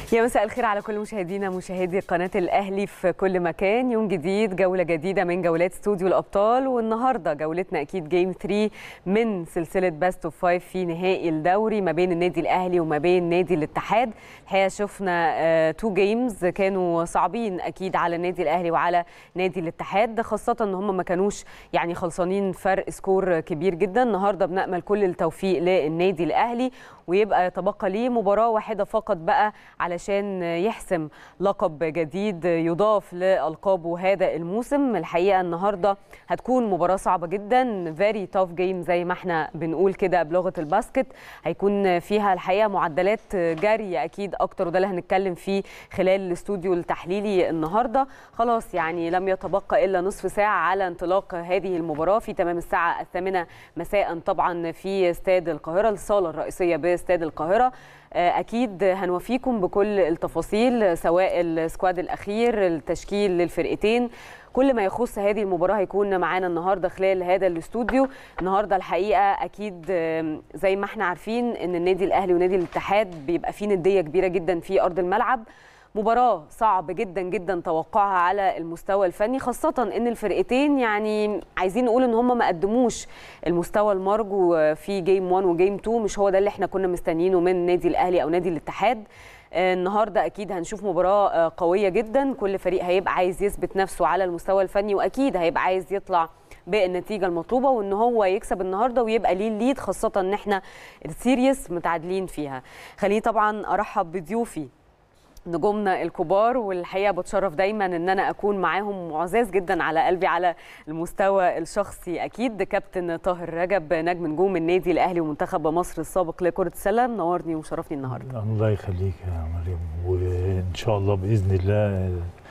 يا مساء الخير على كل مشاهدينا مشاهدي قناة الأهلي في كل مكان يوم جديد جولة جديدة من جولات استوديو الأبطال والنهاردة جولتنا أكيد جيم 3 من سلسلة باست اوف فايف في نهائي الدوري ما بين النادي الأهلي وما بين نادي الاتحاد الحقيقة شفنا تو جيمز كانوا صعبين أكيد على النادي الأهلي وعلى نادي الاتحاد خاصة إن هم ما كانوش يعني خلصانين فرق سكور كبير جدا النهاردة بنأمل كل التوفيق للنادي الأهلي ويبقى يتبقى ليه مباراة واحدة فقط بقى علشان يحسم لقب جديد يضاف لألقابه هذا الموسم الحقيقة النهاردة هتكون مباراة صعبة جدا فيري توف جيم زي ما احنا بنقول كده بلغة الباسكت هيكون فيها الحقيقة معدلات جري أكيد أكتر وده اللي هنتكلم فيه خلال الاستوديو التحليلي النهاردة خلاص يعني لم يتبقى إلا نصف ساعة على انطلاق هذه المباراة في تمام الساعة الثامنة مساء طبعا في استاد القاهرة الصالة الرئيسية باستاد القاهرة اكيد هنوفيكم بكل التفاصيل سواء السكواد الاخير التشكيل للفرقتين كل ما يخص هذه المباراه هيكون معانا النهارده خلال هذا الاستوديو النهارده الحقيقه اكيد زي ما احنا عارفين ان النادي الاهلي ونادي الاتحاد بيبقى فيه نديه كبيره جدا في ارض الملعب مباراة صعب جدا جدا توقعها على المستوى الفني خاصة ان الفرقتين يعني عايزين نقول ان هم ما قدموش المستوى المرجو في جيم 1 وجيم 2 مش هو ده اللي احنا كنا مستنيينه من النادي الاهلي او نادي الاتحاد النهارده اكيد هنشوف مباراه قويه جدا كل فريق هيبقى عايز يثبت نفسه على المستوى الفني واكيد هيبقى عايز يطلع بالنتيجه المطلوبه وان هو يكسب النهارده ويبقى ليه الليد خاصه ان احنا السيريس متعادلين فيها خليني طبعا ارحب بضيوفي نجومنا الكبار والحقيقه بتشرف دايما ان انا اكون معاهم معزز جدا على قلبي على المستوى الشخصي اكيد كابتن طاهر رجب نجم نجوم النادي الاهلي ومنتخب مصر السابق لكره السله منورني ومشرفني النهارده الله يخليك يا مريم وان شاء الله باذن الله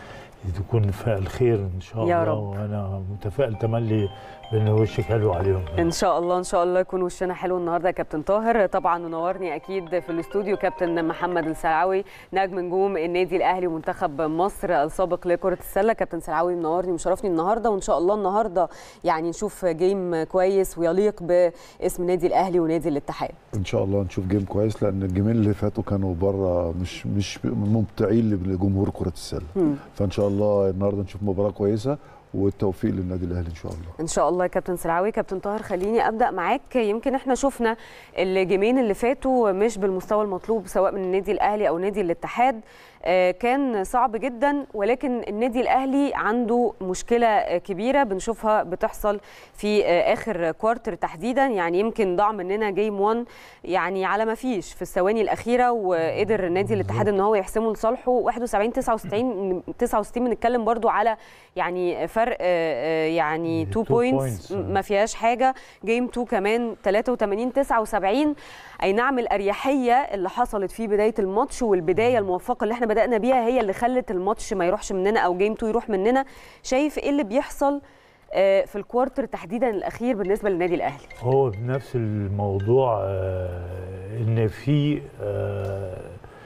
تكون فعل خير ان شاء يا الله رب. وانا متفائل تملي بان وشك حلو عليهم ان شاء الله ان شاء الله يكون وشنا حلو النهارده يا كابتن طاهر طبعا منورني اكيد في الاستوديو كابتن محمد السلعوي نجم نجوم النادي الاهلي ومنتخب مصر السابق لكره السله كابتن سلعوي منورني ومشرفني النهارده وان شاء الله النهارده يعني نشوف جيم كويس ويليق باسم النادي الاهلي ونادي الاتحاد ان شاء الله نشوف جيم كويس لان الجيمين اللي فاتوا كانوا بره مش مش ممتعين لجمهور كره السله مم. فان شاء الله النهارده نشوف مباراه كويسه والتوفيق للنادي الاهلي ان شاء الله ان شاء الله يا كابتن سلعوي كابتن طاهر خليني ابدا معاك يمكن احنا شفنا الجيمين اللي فاتوا مش بالمستوى المطلوب سواء من النادي الاهلي او نادي الاتحاد آه، كان صعب جدا ولكن النادي الاهلي عنده مشكله كبيره بنشوفها بتحصل في آه، اخر كوارتر تحديدا يعني يمكن ضاع مننا جيم 1 يعني على ما فيش في الثواني الاخيره وقدر النادي الاتحاد ان هو يحسمه لصالحه 71 69 69 بنتكلم برضو على يعني فرق آه، آه، يعني 2 two بوينتس points. ما فيهاش حاجه جيم 2 كمان 83 79 اي نعم الاريحيه اللي حصلت في بدايه الماتش والبدايه الموفقه اللي احنا بدانا بيها هي اللي خلت الماتش ما يروحش مننا او جيم 2 يروح مننا شايف ايه اللي بيحصل آه، في الكوارتر تحديدا الاخير بالنسبه للنادي الاهلي هو بنفس الموضوع آه، ان في آه،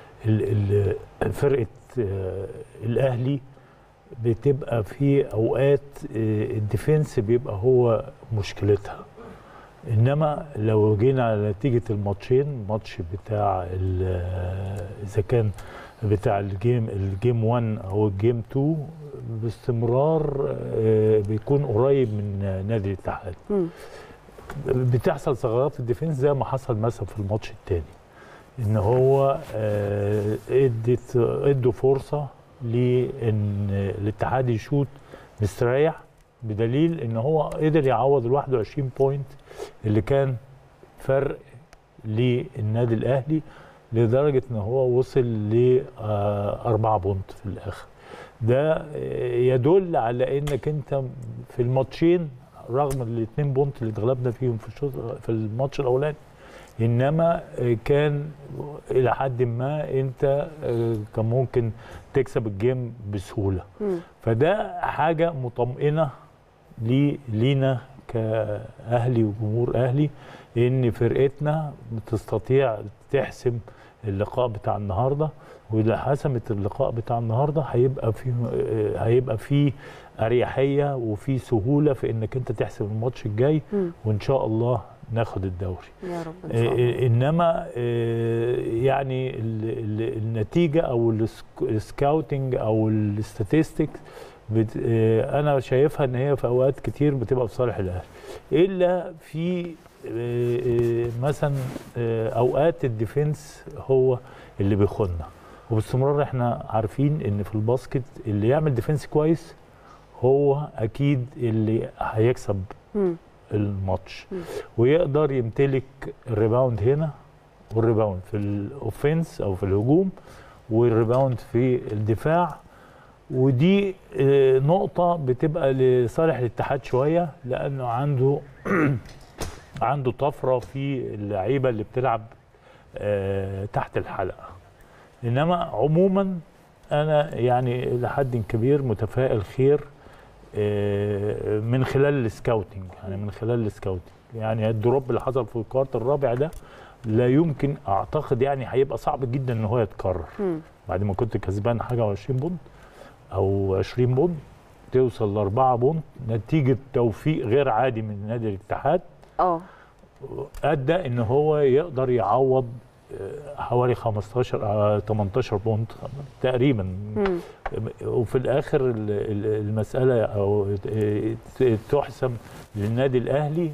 ال- ال- فرقه آه، الاهلي بتبقى في اوقات آه، الديفنس بيبقى هو مشكلتها انما لو جينا على نتيجه الماتشين الماتش بتاع ال- آه، اذا كان بتاع الجيم الجيم 1 او الجيم 2 باستمرار آه، بيكون قريب من آه، نادي الاتحاد مم. بتحصل ثغرات في الديفنس زي ما حصل مثلا في الماتش الثاني ان هو آه، ادت ادوا فرصه لان الاتحاد يشوط مستريح بدليل ان هو قدر يعوض ال 21 بوينت اللي كان فرق للنادي الاهلي لدرجه ان هو وصل ل 4 بونت في الاخر ده آه، يدل على انك انت في الماتشين رغم الاثنين بونت اللي اتغلبنا فيهم في الشوط في الماتش الاولاني انما آه، كان الى حد ما انت آه، كان ممكن تكسب الجيم بسهوله مم. فده حاجه مطمئنه لي لينا كاهلي وجمهور اهلي ان فرقتنا بتستطيع تحسم اللقاء بتاع النهارده واذا حسمت اللقاء بتاع النهارده هيبقى في آه، هيبقى في اريحيه وفي سهوله في انك انت تحسم الماتش الجاي مم. وان شاء الله ناخد الدوري يا رب ان شاء الله آه، انما آه، يعني ال- ال- النتيجه او السك- السكاوتنج او الستاتستكس بت- آه، انا شايفها ان هي في اوقات كتير بتبقى في صالح الاهلي الا في آه، آه، مثلا آه، اوقات الديفنس هو اللي بيخوننا وباستمرار احنا عارفين ان في الباسكت اللي يعمل ديفنس كويس هو اكيد اللي هيكسب مم. الماتش مم. ويقدر يمتلك الريباوند هنا والريباوند في الاوفنس او في الهجوم والريباوند في الدفاع ودي آه، نقطة بتبقى لصالح الاتحاد شوية لأنه عنده عنده طفرة في اللعيبة اللي بتلعب آه، تحت الحلقة إنما عموما أنا يعني لحد كبير متفائل خير آه، من خلال السكاوتنج يعني من خلال السكاوتنج يعني الدروب اللي حصل في الكوارت الرابع ده لا يمكن اعتقد يعني هيبقى صعب جدا ان هو يتكرر مم. بعد ما كنت كسبان حاجه و20 بونت او 20 بونت توصل لاربعه بونت نتيجه توفيق غير عادي من نادي الاتحاد اه ادى ان هو يقدر يعوض آه، حوالي 15 آه، 18 بونت تقريبا مم. وفي الاخر ال- ال- المساله او ت- تحسم للنادي الاهلي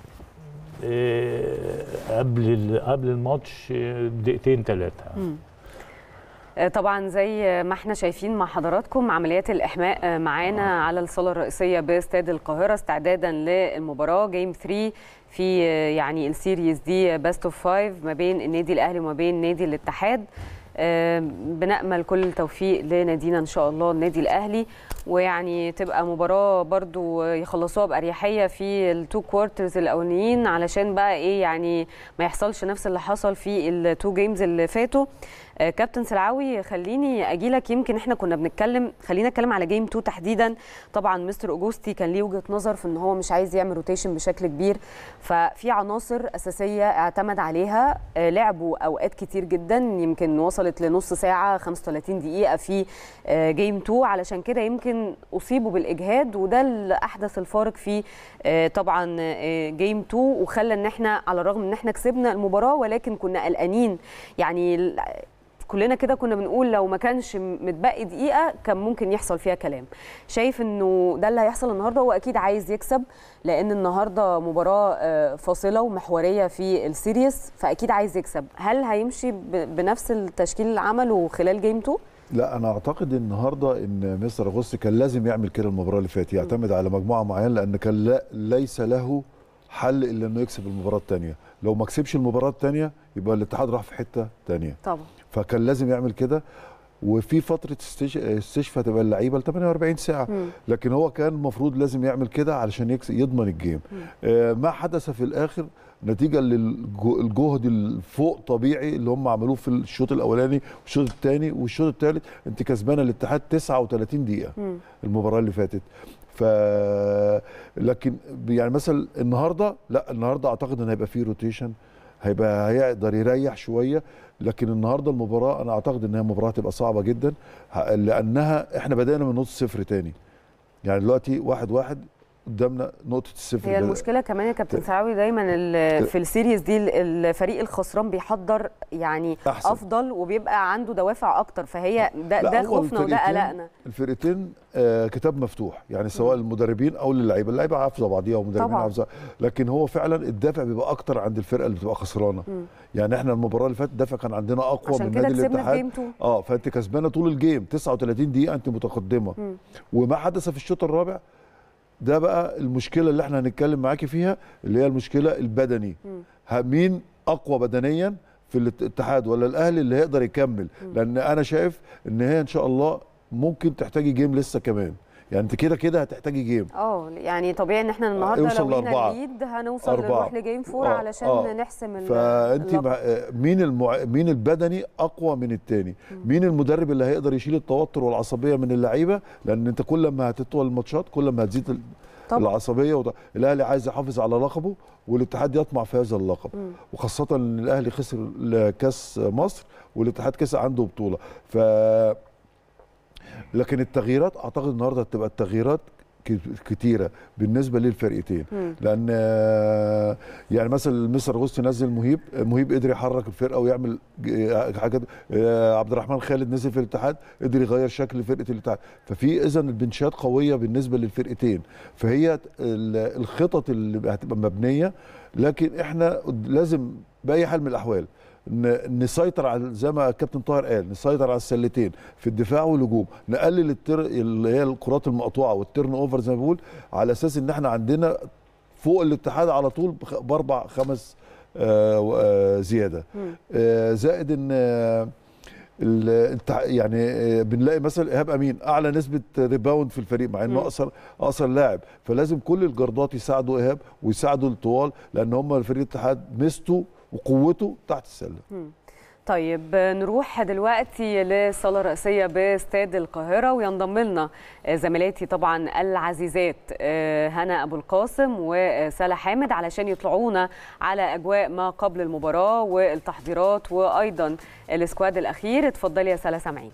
آه، قبل ال- قبل الماتش آه، بدقيقتين ثلاثه مم. آه، طبعا زي ما احنا شايفين مع حضراتكم عمليات الاحماء آه، معانا على الصاله الرئيسيه باستاد القاهره استعدادا للمباراه جيم 3 في آه، يعني السيريز دي باست اوف فايف ما بين النادي الاهلي وما بين نادي الاتحاد آه، بنأمل كل التوفيق لنادينا ان شاء الله النادي الاهلي ويعني تبقى مباراه برضو يخلصوها باريحيه في التو كوارترز الاولانيين علشان بقى ايه يعني ما يحصلش نفس اللي حصل في التو جيمز اللي فاتوا آه، كابتن سلعاوي خليني اجي لك يمكن احنا كنا بنتكلم خلينا نتكلم على جيم 2 تحديدا طبعا مستر اوجوستي كان ليه وجهه نظر في ان هو مش عايز يعمل روتيشن بشكل كبير ففي عناصر اساسيه اعتمد عليها آه، لعبوا اوقات كتير جدا يمكن وصلت لنص ساعه 35 دقيقه في آه، جيم 2 علشان كده يمكن اصيبوا بالاجهاد وده اللي احدث الفارق في آه، طبعا آه، جيم 2 وخلى ان احنا على الرغم ان احنا كسبنا المباراه ولكن كنا قلقانين يعني ال- كلنا كده كنا بنقول لو ما كانش متبقي دقيقه كان ممكن يحصل فيها كلام شايف انه ده اللي هيحصل النهارده هو اكيد عايز يكسب لان النهارده مباراه آه، فاصله ومحوريه في السيريس فاكيد عايز يكسب هل هيمشي ب- بنفس التشكيل اللي عمله خلال جيم 2 لا انا اعتقد النهارده ان مستر اغوستي كان لازم يعمل كده المباراه اللي فاتت يعتمد على مجموعه معينه لان كان لا ليس له حل الا انه يكسب المباراه الثانيه لو ما كسبش المباراه الثانيه يبقى الاتحاد راح في حته ثانيه طبعا فكان لازم يعمل كده وفي فتره استش- استشفاء تبقى اللعيبه ل 48 ساعه مم. لكن هو كان المفروض لازم يعمل كده علشان يكس- يضمن الجيم آه ما حدث في الاخر نتيجه للجهد الفوق طبيعي اللي هم عملوه في الشوط الاولاني والشوط الثاني والشوط الثالث انت كسبانه الاتحاد 39 دقيقه مم. المباراه اللي فاتت ف لكن يعني مثلا النهارده لا النهارده اعتقد ان هيبقى فيه روتيشن هيبقى هيقدر يريح شويه لكن النهارده المباراه انا اعتقد ان هي مباراه هتبقى صعبه جدا ه- لانها احنا بدانا من نص صفر تاني يعني دلوقتي واحد واحد قدامنا نقطه الصفر هي ده. المشكله كمان يا كابتن سعاوي دايما ال- في السيريز دي ال- الفريق الخسران بيحضر يعني أحسن. افضل وبيبقى عنده دوافع اكتر فهي ده, لا، ده هو خوفنا وده الفرقتين- قلقنا الفرقتين آه كتاب مفتوح يعني سواء المدربين او اللعيبه اللعيبه حافظه بعضيها والمدربين طبعاً. حافظه لكن هو فعلا الدافع بيبقى اكتر عند الفرقه اللي بتبقى خسرانه مم. يعني احنا المباراه اللي فاتت الدافع كان عندنا اقوى عشان من كده نادي كسبنا في الاتحاد جيم 2 اه فانت كسبانه طول الجيم 39 دقيقه انت متقدمه مم. وما حدث في الشوط الرابع ده بقى المشكله اللي احنا هنتكلم معاكي فيها اللي هي المشكله البدني مم. ها- مين اقوى بدنيا في الاتحاد ولا الاهلي اللي هيقدر يكمل لان انا شايف ان هي ان شاء الله ممكن تحتاجي جيم لسه كمان يعني انت كده كده هتحتاجي جيم اه يعني طبيعي ان احنا النهارده يوصل لو لينا لأربعة. الليد هنوصل أربعة. نروح لجيم 4 آه، علشان آه. نحسم ال- فانت اللقب. مع- مين المع... مين البدني اقوى من التاني مين المدرب اللي هيقدر يشيل التوتر والعصبيه من اللعيبه لان انت كل ما هتطول الماتشات كل ما هتزيد ال- طبعا. العصبيه وده. الاهلي عايز يحافظ على لقبه والاتحاد يطمع في هذا اللقب مم. وخاصه ان الاهلي خسر كاس مصر والاتحاد كاس عنده بطوله ف لكن التغييرات اعتقد النهارده هتبقى التغييرات ك- كتيره بالنسبه للفرقتين مم. لان آه، يعني مثلا مستر غوستي نزل مهيب مهيب قدر يحرك الفرقه ويعمل ج- حاجات آه، عبد الرحمن خالد نزل في الاتحاد قدر يغير شكل فرقه الاتحاد ففي اذا البنشات قويه بالنسبه للفرقتين فهي ال- الخطط اللي هتبقى مبنيه لكن احنا لازم باي حال من الاحوال ن- نسيطر على زي ما الكابتن طاهر قال نسيطر على السلتين في الدفاع والهجوم نقلل التر اللي هي الكرات المقطوعه والتيرن اوفر زي ما بقول على اساس ان احنا عندنا فوق الاتحاد على طول بخ- باربع خمس آه، آه، زياده مم. آه، زائد ان آه، ال- التع- يعني آه، بنلاقي مثلا ايهاب امين اعلى نسبه ريباوند في الفريق مع انه مم. اقصر اقصر لاعب فلازم كل الجردات يساعدوا ايهاب ويساعدوا الطوال لان هم فريق الاتحاد ميزته وقوته تحت السله طيب نروح دلوقتي للصاله الرئيسيه باستاد القاهره وينضم لنا زميلاتي طبعا العزيزات آه، هنا ابو القاسم وسلا حامد علشان يطلعونا على اجواء ما قبل المباراه والتحضيرات وايضا السكواد الاخير اتفضلي يا سلا سامعين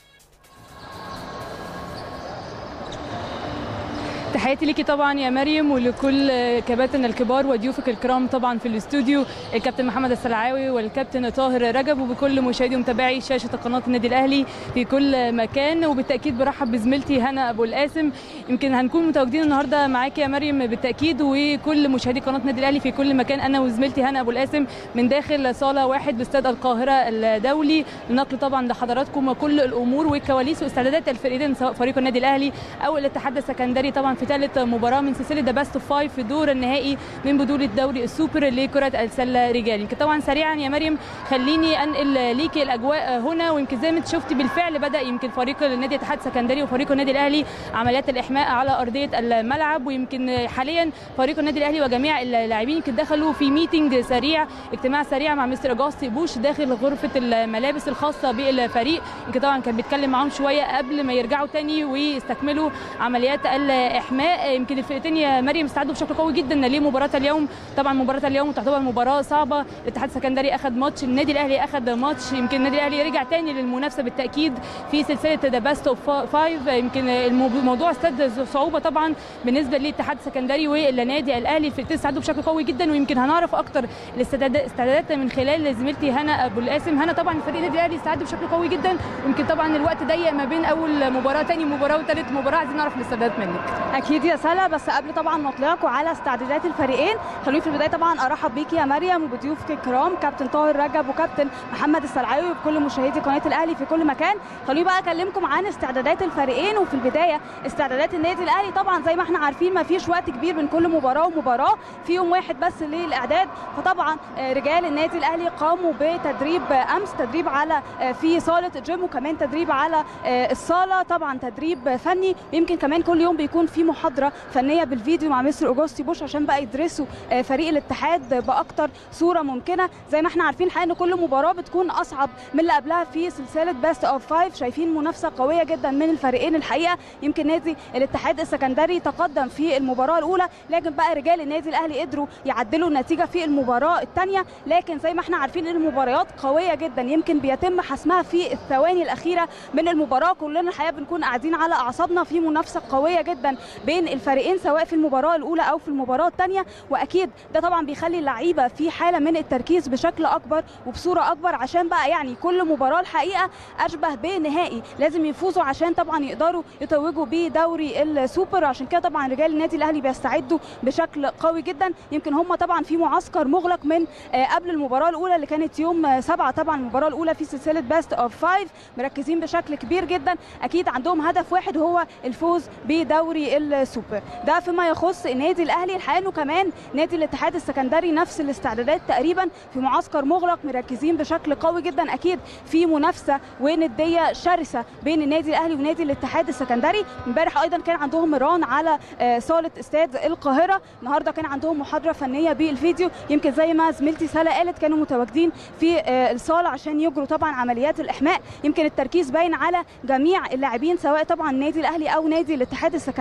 تحياتي ليكي طبعا يا مريم ولكل كباتن الكبار وضيوفك الكرام طبعا في الاستوديو الكابتن محمد السلعاوي والكابتن طاهر رجب وبكل مشاهدي ومتابعي شاشه قناه النادي الاهلي في كل مكان وبالتاكيد برحب بزميلتي هنا ابو القاسم يمكن هنكون متواجدين النهارده معاكي يا مريم بالتاكيد وكل مشاهدي قناه النادي الاهلي في كل مكان انا وزميلتي هنا ابو القاسم من داخل صاله واحد باستاد القاهره الدولي لنقل طبعا لحضراتكم كل الامور والكواليس واستعدادات الفريقين سواء فريق النادي الاهلي او الاتحاد السكندري طبعا في ثالث مباراه من سلسله ذا بيست اوف فايف في دور النهائي من بطوله دوري السوبر لكره السله رجال يمكن طبعا سريعا يا مريم خليني انقل ليكي الاجواء هنا ويمكن زي ما انت شفتي بالفعل بدا يمكن فريق النادي الاتحاد السكندري وفريق النادي الاهلي عمليات الاحماء على ارضيه الملعب ويمكن حاليا فريق النادي الاهلي وجميع اللاعبين يمكن دخلوا في ميتنج سريع اجتماع سريع مع مستر اجاستي بوش داخل غرفه الملابس الخاصه بالفريق يمكن طبعا كان بيتكلم معاهم شويه قبل ما يرجعوا تاني ويستكملوا عمليات الاحماء يمكن الفرقتين يا مريم استعدوا بشكل قوي جدا لمباراه اليوم طبعا مباراه اليوم تعتبر مباراه صعبه الاتحاد السكندري اخذ ماتش النادي الاهلي اخذ ماتش يمكن النادي الاهلي رجع تاني للمنافسه بالتاكيد في سلسله ذا بيست اوف فايف يمكن الموضوع استد صعوبه طبعا بالنسبه للاتحاد السكندري والنادي الاهلي الفرقتين استعدوا بشكل قوي جدا ويمكن هنعرف اكتر الاستعدادات من خلال زميلتي هنا ابو القاسم هنا طبعا فريق النادي الاهلي استعد بشكل قوي جدا ويمكن طبعا الوقت ضيق ما بين اول مباراه ثاني مباراه وثالث مباراه عايزين نعرف الاستعدادات منك اكيد يا سلا بس قبل طبعا ما اطلعكم على استعدادات الفريقين خلوني في البدايه طبعا ارحب بيكي يا مريم وبضيوفك الكرام كابتن طاهر رجب وكابتن محمد السلعاوي وبكل مشاهدي قناه الاهلي في كل مكان خلوني بقى اكلمكم عن استعدادات الفريقين وفي البدايه استعدادات النادي الاهلي طبعا زي ما احنا عارفين ما فيش وقت كبير بين كل مباراه ومباراه في يوم واحد بس للاعداد فطبعا آه، رجال النادي الاهلي قاموا بتدريب آه، امس تدريب على آه، في صاله جيم وكمان تدريب على آه، الصاله طبعا تدريب فني يمكن كمان كل يوم بيكون في محاضره فنيه بالفيديو مع مستر اوجوستي بوش عشان بقى يدرسوا آه، فريق الاتحاد باكتر صوره ممكنه زي ما احنا عارفين الحقيقه ان كل مباراه بتكون اصعب من اللي قبلها في سلسله بيست اوف فايف شايفين منافسه قويه جدا من الفريقين الحقيقه يمكن نادي الاتحاد السكندري تقدم في المباراه الاولى لكن بقى رجال النادي الاهلي قدروا يعدلوا النتيجه في المباراه الثانيه لكن زي ما احنا عارفين ان المباريات قويه جدا يمكن بيتم حسمها في الثواني الاخيره من المباراه كلنا الحقيقه بنكون قاعدين على اعصابنا في منافسه قويه جدا بين الفريقين سواء في المباراه الاولى او في المباراه الثانيه واكيد ده طبعا بيخلي اللعيبه في حاله من التركيز بشكل اكبر وبصوره اكبر عشان بقى يعني كل مباراه الحقيقه اشبه بنهائي لازم يفوزوا عشان طبعا يقدروا يتوجوا بدوري السوبر عشان كده طبعا رجال النادي الاهلي بيستعدوا بشكل قوي جدا يمكن هم طبعا في معسكر مغلق من آه، قبل المباراه الاولى اللي كانت يوم آه، سبعة طبعا المباراه الاولى في سلسله بيست اوف فايف مركزين بشكل كبير جدا اكيد عندهم هدف واحد هو الفوز بدوري السوبر ده فيما يخص النادي الاهلي الحقيقه انه كمان نادي الاتحاد السكندري نفس الاستعدادات تقريبا في معسكر مغلق مركزين بشكل قوي جدا اكيد في منافسه ونديه شرسه بين النادي الاهلي ونادي الاتحاد السكندري امبارح ايضا كان عندهم مران على آه، صاله استاد القاهره النهارده كان عندهم محاضره فنيه بالفيديو يمكن زي ما زميلتي سلا قالت كانوا متواجدين في آه، الصاله عشان يجروا طبعا عمليات الاحماء يمكن التركيز باين على جميع اللاعبين سواء طبعا النادي الاهلي او نادي الاتحاد السكندري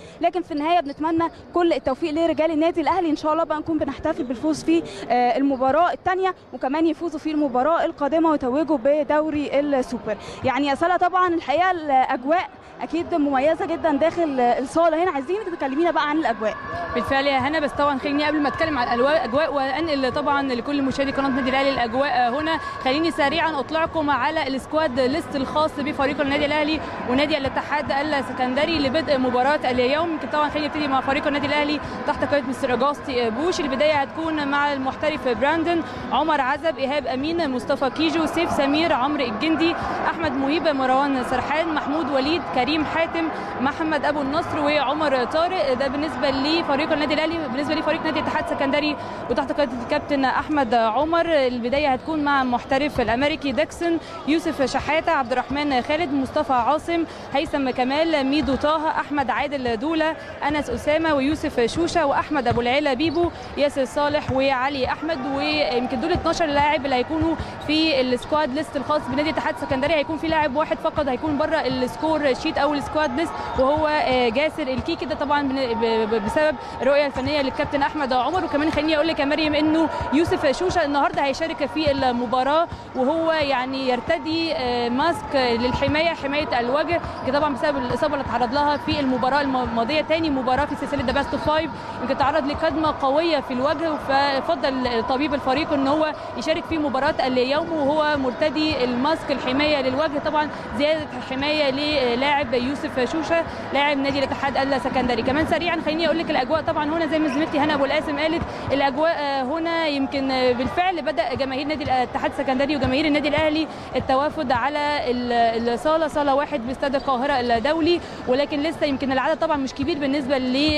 لكن في النهايه بنتمنى كل التوفيق لرجال النادي الاهلي ان شاء الله بقى نكون بنحتفل بالفوز في آه، المباراه الثانيه وكمان يفوزوا في المباراه القادمه ويتوجوا بدوري السوبر يعني يا سلا طبعا الحقيقه الاجواء اكيد مميزه جدا داخل الصاله هنا عايزينك تكلمينا بقى عن الاجواء بالفعل يا هنا بس طبعا خليني قبل ما اتكلم عن الاجواء وانقل طبعا لكل مشاهدي قناه النادي الاهلي الاجواء هنا خليني سريعا اطلعكم على السكواد ليست الخاص بفريق النادي الاهلي ونادي الاتحاد السكندري لبدء مباراه اليوم يمكن طبعا خليني ابتدي مع فريق النادي الاهلي تحت قياده مستر اجاستي بوش البدايه هتكون مع المحترف براندن عمر عزب ايهاب امين مصطفى كيجو سيف سمير عمرو الجندي احمد مهيب مروان سرحان محمود وليد كريم حاتم محمد ابو النصر وعمر طارق ده بالنسبه لفريق النادي الاهلي بالنسبه لفريق نادي الاتحاد السكندري وتحت قياده الكابتن احمد عمر البدايه هتكون مع المحترف الامريكي ديكسون يوسف شحاته عبد الرحمن خالد مصطفى عاصم هيثم كمال ميدو طه احمد عادل دوله انس اسامه ويوسف شوشه واحمد ابو العلا بيبو ياسر صالح وعلي احمد ويمكن دول 12 لاعب اللي هيكونوا في السكواد ليست الخاص بنادي الاتحاد السكندري هيكون في لاعب واحد فقط هيكون بره السكور شيت او السكواد ليست وهو آه، جاسر الكيكي ده طبعا بن- ب- ب- بسبب الرؤيه الفنيه للكابتن احمد عمر وكمان خليني اقول لك يا مريم انه يوسف شوشه النهارده هيشارك في المباراه وهو يعني يرتدي آه، ماسك للحمايه حمايه الوجه كده طبعا بسبب الاصابه اللي تعرض لها في المباراه الماضيه تاني مباراه في سلسله ذا بيست فايف يمكن تعرض لكدمه قويه في الوجه ففضل طبيب الفريق ان هو يشارك في مباراه اليوم وهو مرتدي الماسك الحمايه للوجه طبعا زياده الحمايه للاعب يوسف شوشه لاعب نادي الاتحاد السكندري كمان سريعا خليني اقول لك الاجواء طبعا هنا زي ما زميلتي هنا ابو القاسم قالت الاجواء آه، هنا يمكن آه، بالفعل بدا جماهير نادي الاتحاد السكندري وجماهير النادي الاهلي التوافد على ال- الصاله صاله واحد باستاد القاهره الدولي ولكن لسه يمكن العدد طبعا مش كبير بالنسبه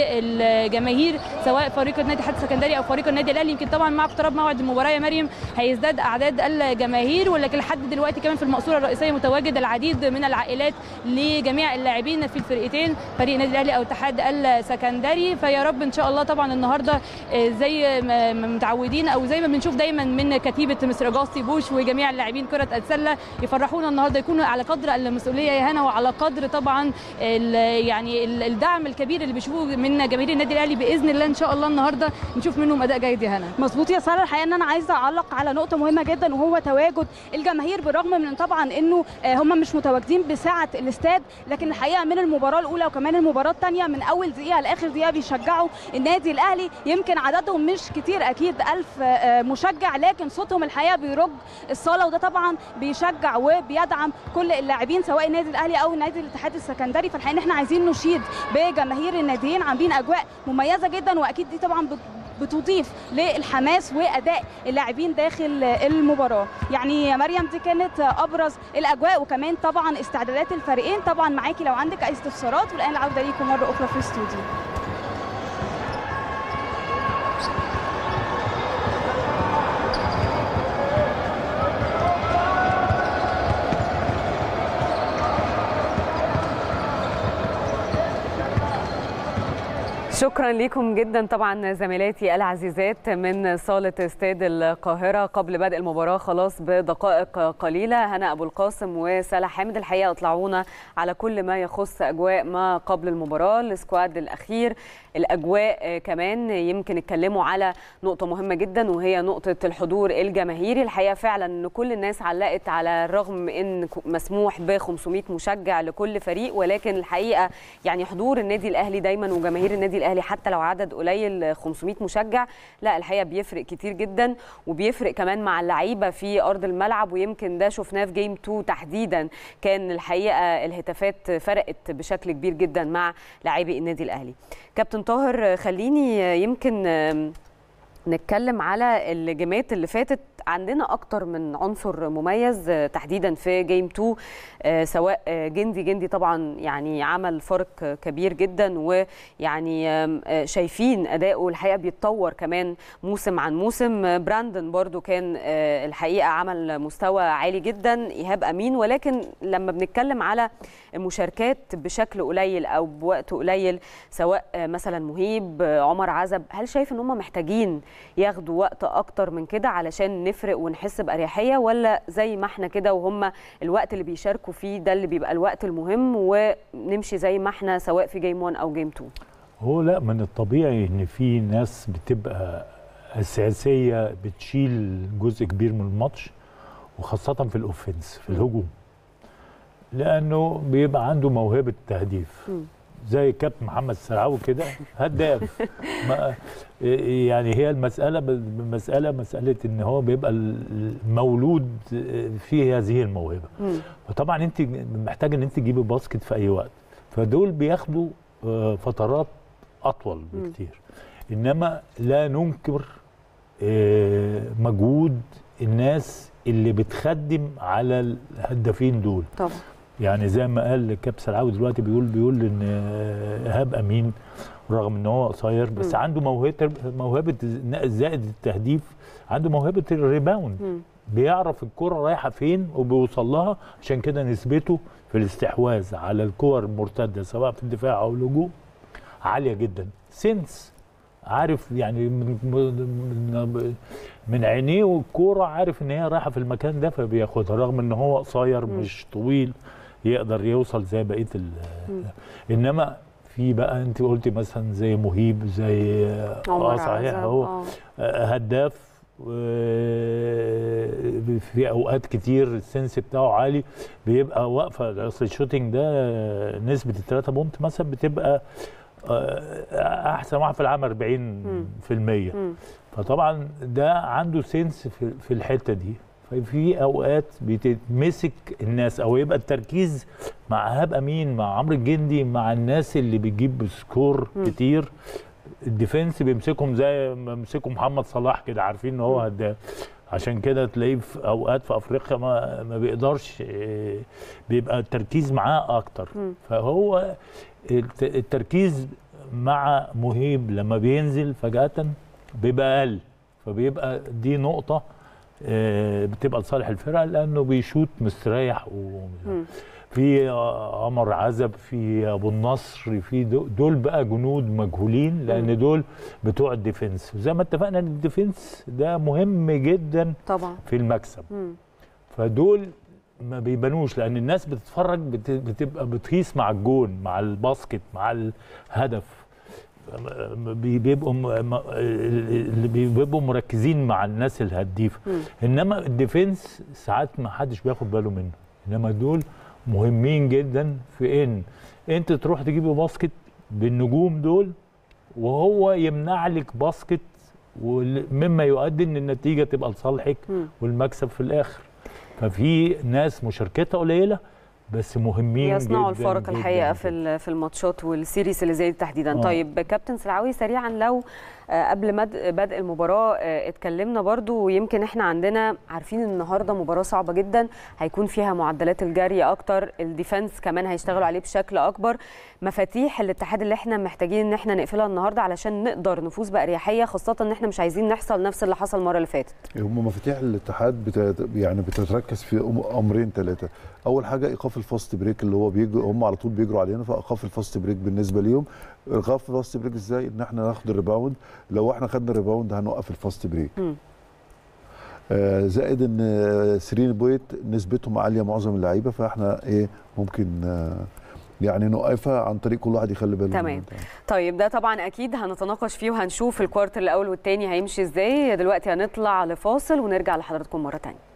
للجماهير سواء فريق النادي الاتحاد السكندري او فريق النادي الاهلي يمكن طبعا مع اقتراب موعد المباراه يا مريم هيزداد اعداد الجماهير ولكن لحد دلوقتي كمان في المقصوره الرئيسيه متواجد العديد من العائلات لجميع اللاعبين في الفرقتين فريق النادي الاهلي او الاتحاد السكندري فيا رب ان شاء الله طبعا النهارده آه، زي ما ما متعودين او زي ما بنشوف دايما من كتيبه مستر اجاستي بوش وجميع اللاعبين كره السله يفرحونا النهارده يكونوا على قدر المسؤوليه يا هنا وعلى قدر طبعا ال- يعني ال- الدعم الكبير اللي بيشوفوه من جماهير النادي الاهلي باذن الله ان شاء الله النهارده نشوف منهم اداء جيد يا هنا مظبوط يا ساره الحقيقه ان انا عايزه اعلق على نقطه مهمه جدا وهو تواجد الجماهير بالرغم من طبعا انه آه، هم مش متواجدين بسعه الاستاد لكن الحقيقه من المباراه الاولى وكمان المباراه الثانيه من اول دقيقه لاخر دقيقه بيشجعوا النادي الاهلي يمكن عددهم مش كتير اكيد ألف آه، مشجع لكن صوتهم الحقيقه بيرج الصاله وده طبعا بيشجع وبيدعم كل اللاعبين سواء النادي الاهلي او نادي الاتحاد السكندري فالحقيقه إن احنا عايزين نشيد بجماهير الناديين عاملين اجواء مميزه جدا واكيد دي طبعا بت- بتضيف للحماس واداء اللاعبين داخل المباراه يعني يا مريم دي كانت ابرز الاجواء وكمان طبعا استعدادات الفريقين طبعا معاكي لو عندك اي استفسارات والان العوده ليكم مره اخرى في الاستوديو شكرا لكم جدا طبعا زميلاتي العزيزات من صالة استاد القاهرة قبل بدء المباراة خلاص بدقائق قليلة هنا أبو القاسم وسلا حامد الحقيقة اطلعونا على كل ما يخص أجواء ما قبل المباراة السكواد الأخير الأجواء كمان يمكن اتكلموا على نقطة مهمة جدا وهي نقطة الحضور الجماهيري الحقيقة فعلا أن كل الناس علقت على الرغم أن مسموح ب 500 مشجع لكل فريق ولكن الحقيقة يعني حضور النادي الأهلي دايما وجماهير النادي الاهلي حتى لو عدد قليل 500 مشجع لا الحقيقه بيفرق كتير جدا وبيفرق كمان مع اللعيبه في ارض الملعب ويمكن ده شفناه في جيم 2 تحديدا كان الحقيقه الهتافات فرقت بشكل كبير جدا مع لاعبي النادي الاهلي كابتن طاهر خليني يمكن آم، نتكلم على الجيمات اللي فاتت عندنا اكتر من عنصر مميز آه، تحديدا في جيم 2 آه، سواء آه، جندي جندي طبعا يعني عمل فرق آه، كبير جدا ويعني آم، آه، شايفين اداؤه الحقيقه بيتطور كمان موسم عن موسم آه، براندون برضو كان آه، الحقيقه عمل مستوى عالي جدا ايهاب امين ولكن لما بنتكلم على المشاركات بشكل قليل او بوقت قليل سواء آه، مثلا مهيب آه، عمر عزب هل شايف ان هم محتاجين ياخدوا وقت اكتر من كده علشان نفرق ونحس باريحيه ولا زي ما احنا كده وهم الوقت اللي بيشاركوا فيه ده اللي بيبقى الوقت المهم ونمشي زي ما احنا سواء في جيم 1 او جيم 2 هو لا من الطبيعي ان في ناس بتبقى اساسيه بتشيل جزء كبير من الماتش وخاصه في الاوفنس في الهجوم لانه بيبقى عنده موهبه تهديف مم. زي كابتن محمد السرعاوي كده هداف ما- يعني هي المساله المساله مساله ان هو بيبقى المولود فيه هذه الموهبه مم. فطبعا انت محتاج ان انت تجيبي باسكت في اي وقت فدول بياخدوا آه، فترات اطول مم. بكتير انما لا ننكر آه، مجهود الناس اللي بتخدم على الهدافين دول طبعا يعني زي ما قال كابتن سلعاوي دلوقتي بيقول بيقول ان آه، ايهاب امين رغم ان هو قصير بس مم. عنده موهبه موهبه زائد التهديف عنده موهبه الريباوند مم. بيعرف الكرة رايحة فين وبيوصل لها عشان كده نسبته في الاستحواذ على الكور المرتدة سواء في الدفاع أو الهجوم عالية جدا سنس عارف يعني من من, من عينيه والكورة عارف ان هي رايحة في المكان ده فبياخدها رغم ان هو قصير مم. مش طويل يقدر يوصل زي بقية ال انما في بقى انت قلتي مثلا زي مهيب زي عمر اه صحيح عزب، هو آه. هداف و- في اوقات كتير السنس بتاعه عالي بيبقى واقفه اصل الشوتنج ده نسبه الثلاثه بونت مثلا بتبقى آه، احسن واحد في العام 40% مم. فطبعا ده عنده سنس في في الحته دي ففي اوقات بتتمسك الناس او يبقى التركيز مع ايهاب امين مع عمرو الجندي مع الناس اللي بتجيب سكور مم. كتير الديفنس بيمسكهم زي ما مسكوا محمد صلاح كده عارفين ان هو هداف عشان كده تلاقيه في اوقات في افريقيا ما, ما بيقدرش إيه، بيبقى التركيز معاه اكتر مم. فهو الت- التركيز مع مهيب لما بينزل فجأة بيبقى اقل فبيبقى دي نقطة آه، بتبقى لصالح الفرقة لأنه بيشوط مستريح و... مم. في عمر عزب في ابو النصر في دو- دول بقى جنود مجهولين مم. لان دول بتوع الديفنس وزي ما اتفقنا ان الديفنس ده مهم جدا طبعا في المكسب مم. فدول ما بيبانوش لان الناس بتتفرج بت- بتبقى بتقيس مع الجون مع الباسكت مع الهدف بي- بيبقوا م- م- اللي بي- بيبقوا مركزين مع الناس الهديفه مم. انما الديفنس ساعات ما حدش بياخد باله منه انما دول مهمين جدا في ان انت تروح تجيب باسكت بالنجوم دول وهو يمنع لك باسكت وال- مما يؤدي ان النتيجه تبقى لصالحك مم. والمكسب في الاخر ففي ناس مشاركتها قليله بس مهمين يصنعوا جداً الفارق جداً الحقيقه جداً. في ال- في الماتشات والسيريز اللي زي دي تحديدا آه. طيب كابتن سلعاوي سريعا لو آه، قبل مد- بدء المباراه آه، اتكلمنا برضو ويمكن احنا عندنا عارفين ان النهارده مباراه صعبه جدا هيكون فيها معدلات الجري اكتر الديفنس كمان هيشتغلوا عليه بشكل اكبر مفاتيح الاتحاد اللي احنا محتاجين ان احنا نقفلها النهارده علشان نقدر نفوز باريحيه خاصه ان احنا مش عايزين نحصل نفس اللي حصل المره اللي فاتت هم مفاتيح الاتحاد بت... يعني بتتركز في أم- امرين ثلاثه اول حاجه ايقاف الفاست بريك اللي هو بيجروا هم على طول بيجروا علينا فايقاف الفاست بريك بالنسبه ليهم ايقاف الفاست بريك ازاي ان احنا ناخد الريباوند لو احنا خدنا الريباوند هنوقف الفاست بريك مم. آه زائد ان آه، سيرين بويت نسبتهم عاليه معظم اللعيبه فاحنا ايه ممكن آه يعني نوقفها عن طريق كل واحد يخلي باله تمام. من ده. طيب ده طبعا اكيد هنتناقش فيه وهنشوف الكوارتر الاول والثاني هيمشي ازاي دلوقتي هنطلع لفاصل ونرجع لحضراتكم مره ثانيه